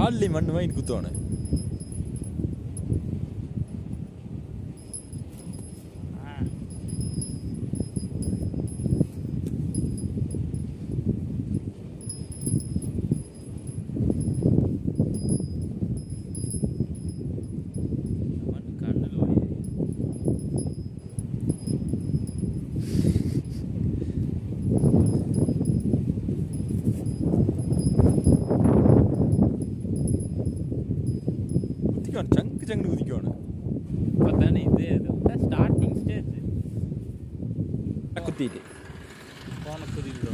காலில் மண் வாங்கி குத்தோன்னு மண் கண்ணில் போய் குத்திக்கோணும் சங்கு சங்கு குதிக்கோணும் இப்போ தானே இது இது ஸ்டார்டிங் ஸ்டேஜ் குத்திட்டு போன புரியுதோ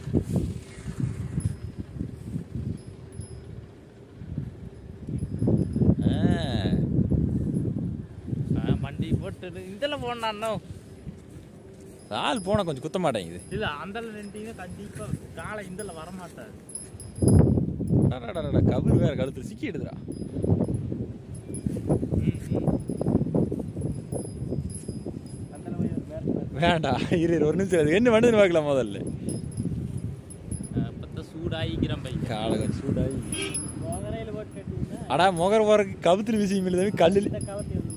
ஆ, மண்டி போட்டு இதில் போனானோ ஆள் போனால் கொஞ்சம் குத்த மாட்டேங்குது இல்லை அந்தல நின்ட்டீங்கன்னா கண்டிப்பாக காலை இதில் வரமாட்டாரு அடடடடட, கவுரு வேற கழுத்து சிக்கிடுதுடா ம் ம் அந்தல போய் ஒரு பேர் வேண்டாம் இரு இரு, ஒரு நிமிஷம் இரு. என்ன பண்ணுதுன்னு பார்க்கலாம் முதல்ல இப்போ சூடாகிக்கிறேன் பை காலை கொஞ்சம் சூடாகி மோகரையில் போட்டு கட்டிங்கன்னா அடா முகர் போறக்கு கவுத்துல விஷயம் இல்லை தம்பி கல்லில் இந்த கவர்த்தி வந்து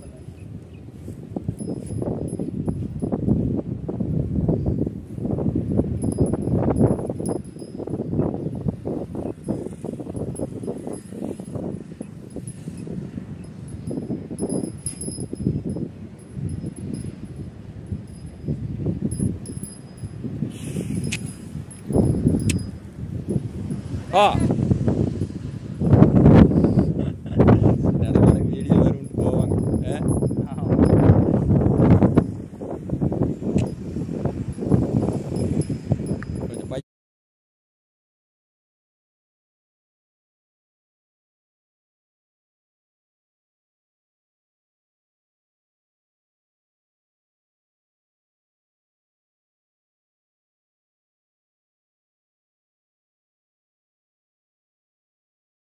ஆ